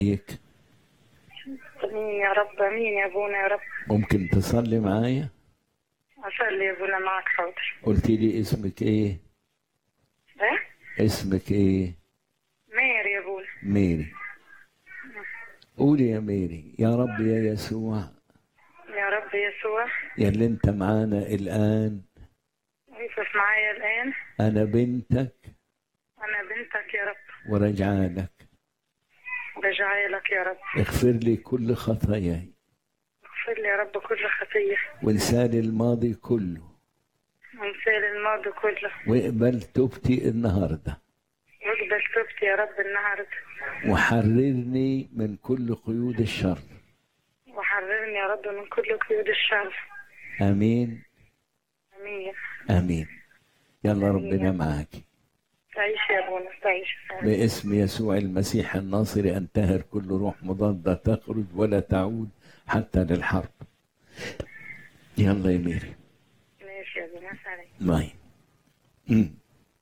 عليك امين يا رب امين يا ابونا يا رب ممكن تصلي معايا اصلي يا ابونا معك حاضر قلت لي اسمك ايه ايه اسمك ايه مير يا ابونا ميري قولي يا ميري يا رب يا يسوع يا رب يسوع يا اللي انت معانا الان اقف معايا الان انا بنتك انا بنتك يا رب وراجعه لك رجعي لك يا رب اغفر لي كل خطاياي اغفر لي يا رب كل خطيه وانسالي الماضي كله وانسال الماضي كله واقبل توبتي النهارده واقبل توبتي يا رب النهارده وحررني من كل قيود الشر وحررني يا رب من كل قيود الشر امين امين امين يلا ربنا معاك تعيش يا ابونا تعيش باسم يسوع المسيح الناصر انتهر كل روح مضادة تخرج ولا تعود حتى للحرب يلا يا ميري ماشي يا ابونا سلام معي أمم.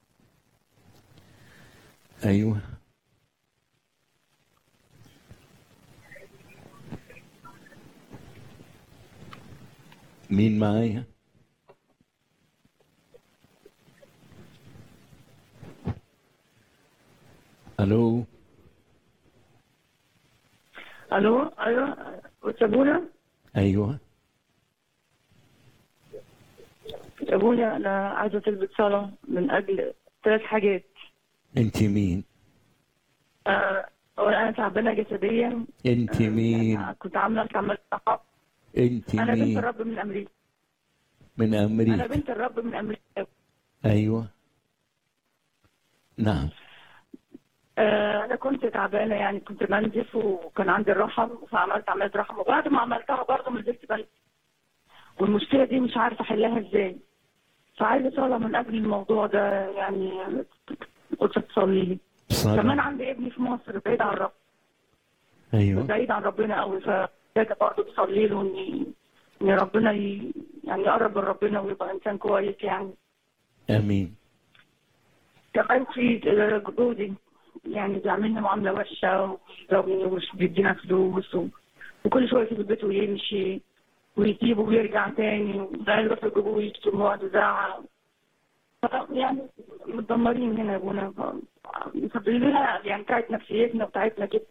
ايوه مين معايا الو الو ايوه وتابونا ايوه تابونا انا عايزه تلبس صلاه من اجل ثلاث حاجات انت مين آه، اولا انا تعبانه جسديا انت مين أنا كنت عامله عملت عقاب. انت انا بنت مين الرب من امريكا من انا امريكا بنت الرب من امريكا ايوه نعم آه، انا كنت تعبانه يعني كنت بنزف وكان عندي الرحم فعملت عمليه رحم وبعد ما عملتها برضه ما زلت بنزف والمشكله دي مش عارفه احلها ازاي فعايزه صلاه من اجل الموضوع ده يعني قلت تصلي لي كمان صلاة عندي ابني في مصر بعيد عن رب ايوه بعيد عن ربنا قوي فمحتاجه برضه تصلي له ان ان ربنا ي... يعني يقرب من ربنا ويبقى انسان كويس يعني امين كمان في جوزي يعني بيعملنا معامله وحشه وبيضربني ومش بيدينا فلوس و... وكل شويه يسيب البيت ويمشي ويسيبه ويرجع تاني وده يروح يجيبوه ويشتم ويقعد يزعق ف- يعني متدمرين هنا يا ابونا ف- مسببين لنا يعني بتاعت نفسيتنا وبتاعتنا كده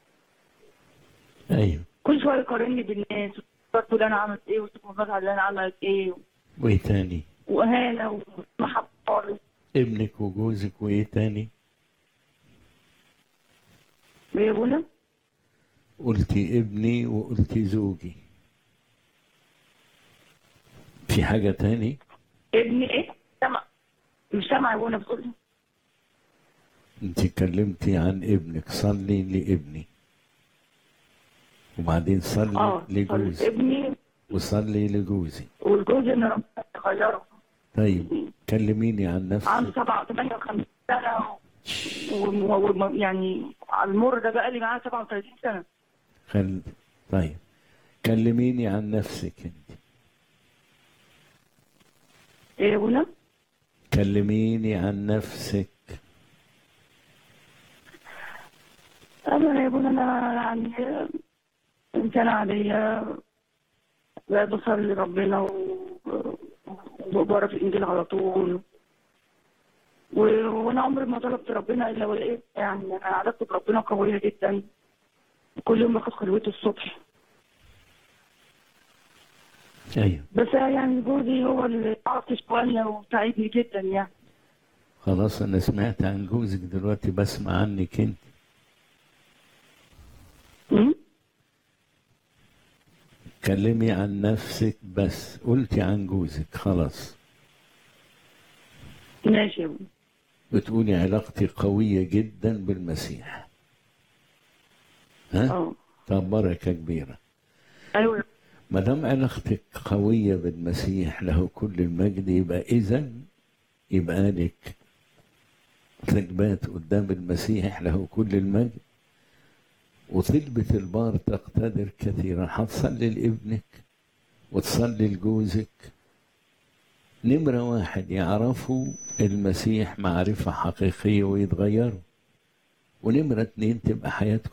ايوه كل شويه يقارني بالناس وتقول انا عملت ايه وتقول اللي انا عملت ايه وايه تاني واهانه ومحبه خالص ابنك وجوزك وايه تاني يا ابونا قلتي ابني وقلتي زوجي في حاجة تاني ابني ايه سمع مش سامع يا ابونا بتقول إيه؟ انت اتكلمتي عن ابنك صلي لابني وبعدين صلي اه لجوزي ابني وصلي لجوزي والجوز ان ربنا يغيره طيب كلميني عن عنده نفسك سبعة 58 سنة و- و- يعني على المر ده بقى لي معاه 37 سنة خل... طيب كلميني عن نفسك انت ايه يا ابونا؟ كلميني عن نفسك انا يا ابونا انا يعني انسانة عادية بقى بصلي لربنا و- وبقرا في الانجيل على طول و- وانا عمري ما طلبت ربنا الا ولقيت يعني انا علاقتي بربنا قوية جدا كل يوم باخد خلوتي الصبح ايوه بس يعني جوزي هو اللي عرف شوية وساعدني جدا يعني خلاص انا سمعت عن جوزك دلوقتي بسمع عنك انت م? كلمي عن نفسك بس قلتي عن جوزك خلاص ماشي يا ابونا بتقولي علاقتي قوية جدا بالمسيح ها؟ اه طب بركة كبيرة ايوه ما دام علاقتك قوية بالمسيح له كل المجد يبقى إذا يبقى لك ثبات قدام المسيح له كل المجد وطلبة البار تقتدر كثيرا هتصلي لابنك وتصلي لجوزك نمرة واحد يعرفوا المسيح معرفة حقيقية ويتغيروا ونمرة اتنين تبقى حياتكم